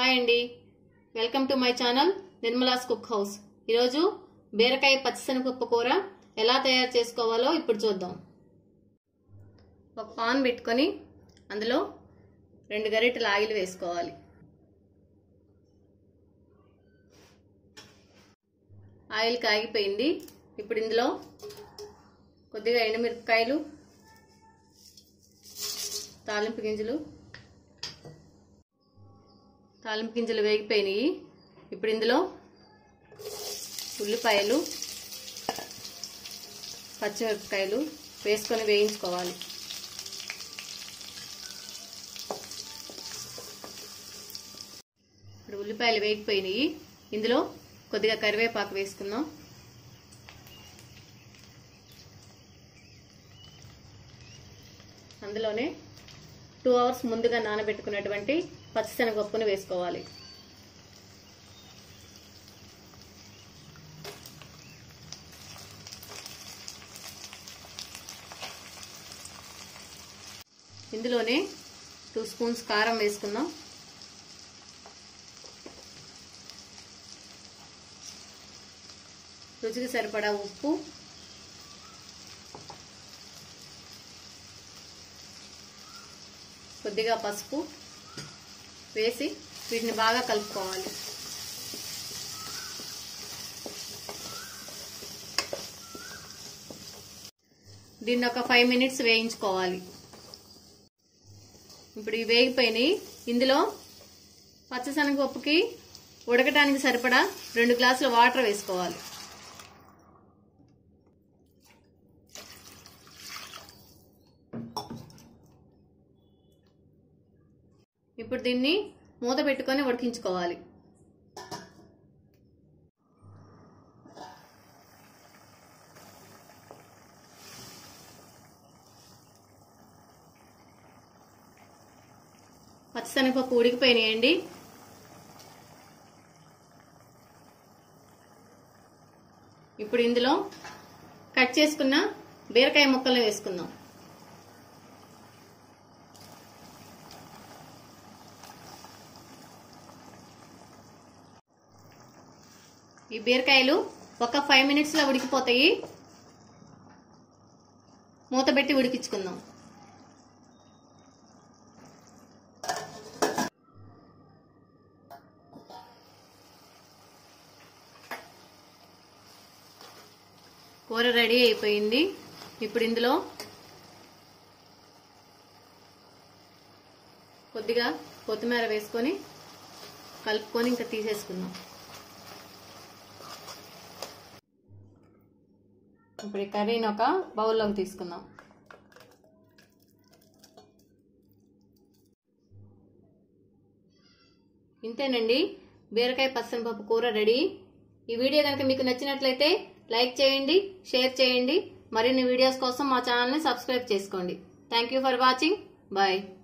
hi అండి welcome to my channel Nirmala's cook house ఈరోజు బీరకాయ పచ్చిశనగపప్పు కూర ఎలా తయారు చేసుకోవాలో ఇప్పుడు చూద్దాం ఒక పాన్ పెట్టుకొని అందులో రెండు గరిటెల ఆయిల్ వేసుకోవాలి ఆయిల్ కాగిపోయింది ఇప్పుడు ఇందులో కొద్దిగా ఎండుమిరపకాయలు తాలింపు గింజలు తాలింపు గింజలు వేగిపోయినాయి ఇప్పుడు ఇందులో ఉల్లిపాయలు పచ్చిమిరపకాయలు వేసుకొని వేయించుకోవాలి ఇప్పుడు ఉల్లిపాయలు వేగిపోయినాయి ఇందులో కొద్దిగా కరివేపాకు వేసుకుందాం అందులోనే టూ అవర్స్ ముందుగా నానబెట్టుకున్నటువంటి పచ్చిశనగపప్పును వేసుకోవాలి ఇందులోనే టూ స్పూన్స్ కారం వేసుకుందాం రుచికి సరిపడా ఉప్పు కొద్దిగా పసుపు వేసి వీటిని బాగా కలుపుకోవాలి దీన్ని ఒక ఫైవ్ మినిట్స్ వేయించుకోవాలి ఇప్పుడు ఇవి వేగిపోయినాయి ఇందులో పచ్చశనగపప్పుకి ఉడకటానికి సరిపడా రెండు గ్లాసుల వాటర్ వేసుకోవాలి ఇప్పుడు దీన్ని మూత పెట్టుకొని ఉడికించుకోవాలి పచ్చిశనగపప్పు ఉడికిపోయినాయండి ఇప్పుడు ఇందులో కట్ చేసుకున్న బీరకాయ ముక్కలు వేసుకుందాం ఈ బీరకాయలు ఒక ఫైవ్ మినిట్స్లో ఉడికిపోతాయి మూత పెట్టి ఉడికించుకుందాం కూర రెడీ అయిపోయింది ఇప్పుడు ఇందులో కొద్దిగా కొత్తిమీర వేసుకొని కలుపుకొని ఇంకా తీసేసుకుందాం ఇప్పుడు ఈ కర్రీని ఒక బౌల్లోకి తీసుకుందాం ఇంతేనండి బీరకాయ పచ్చనిపప్పు కూర రెడీ ఈ వీడియో కనుక మీకు నచ్చినట్లయితే లైక్ చేయండి షేర్ చేయండి మరిన్ని వీడియోస్ కోసం మా ఛానల్ని సబ్స్క్రైబ్ చేసుకోండి thank you for watching bye